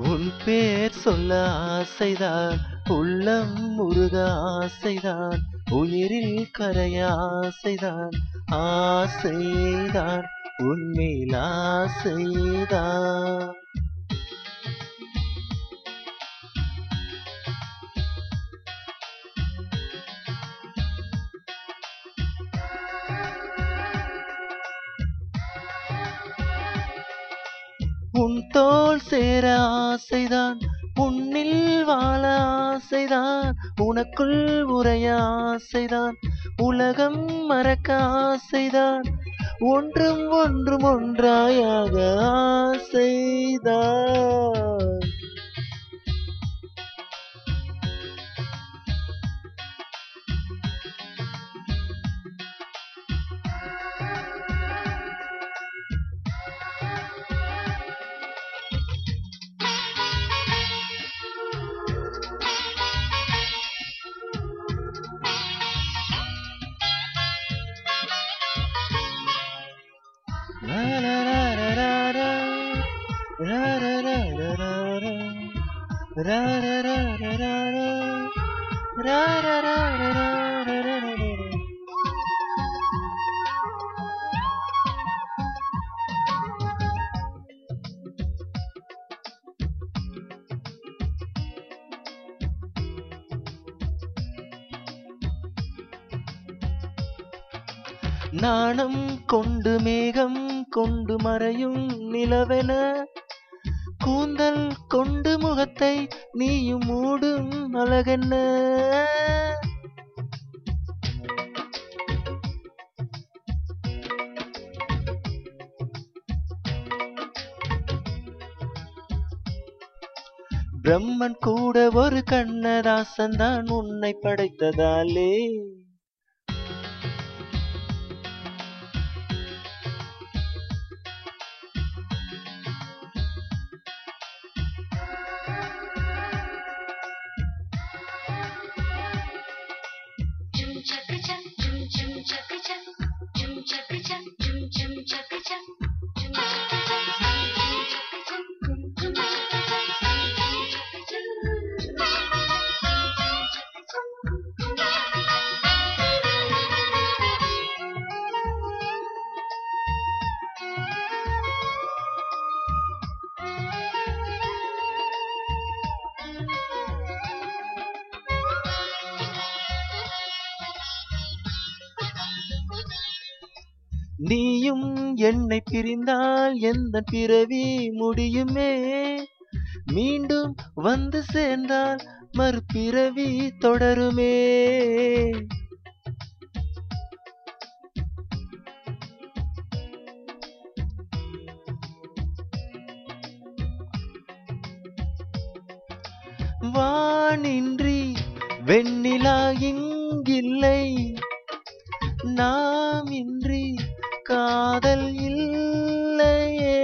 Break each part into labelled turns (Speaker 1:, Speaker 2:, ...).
Speaker 1: உன் பேர் சொல்ல ஆசைதான் உள்ளம் முருக ஆசைதான் உயிரில் கரைய ஆசைதான் ஆசைதான் உன்மேல் ஆசைதான் உன் தோல் சேர ஆசைதான் உன்னில் வாழ ஆசைதான் உனக்குள் உரைய ஆசைதான் உலகம் மறக்க ஆசைதான் ஒன்றும் ஒன்றும் ஒன்றாயாக ஆசைதான் La la la la la la. Ra ra ra ra ra ra. Ra ra ra ra ra ra. Ra ra ra ra ra ra ra ra ra. நாணம் கொண்டு மேகம் கொண்டு மறையும் நிலவென கூந்தல் கொண்டு முகத்தை நீயும் மூடும் அழகென்ன பிரம்மன் கூட ஒரு கண்ணதாசன் தான் உன்னை படைத்ததாலே
Speaker 2: Chum chaka chum, chum chum chaka chum, chum chaka chum, chum chum chaka chum, chum chaka chum, chaka chum, chum chum chaka chum, chaka chum, chaka chum.
Speaker 1: நீயும் என்னை பிரிந்தால் எந்த பிறவி முடியுமே மீண்டும் வந்து சேர்ந்தால் மறுபிறவி தொடருமே வானின்றி வெண்ணிலா இங்கில்லை நாம் இன்றி காதல் இல்லையே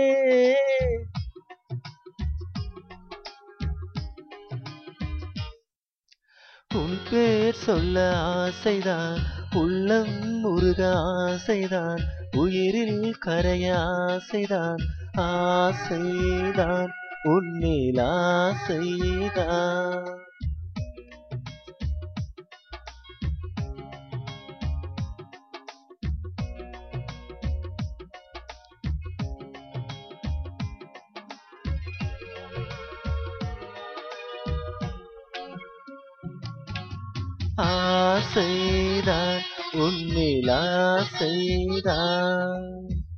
Speaker 1: உன் பேர் சொல்ல ஆசைதான் உள்ளம் முருக ஆசைதான் உயிரில் கரைய ஆசைதான் ஆசைதான் உன்மேல் ஆசைதான் ஆசைதான் உன்னில் ஆசைதான்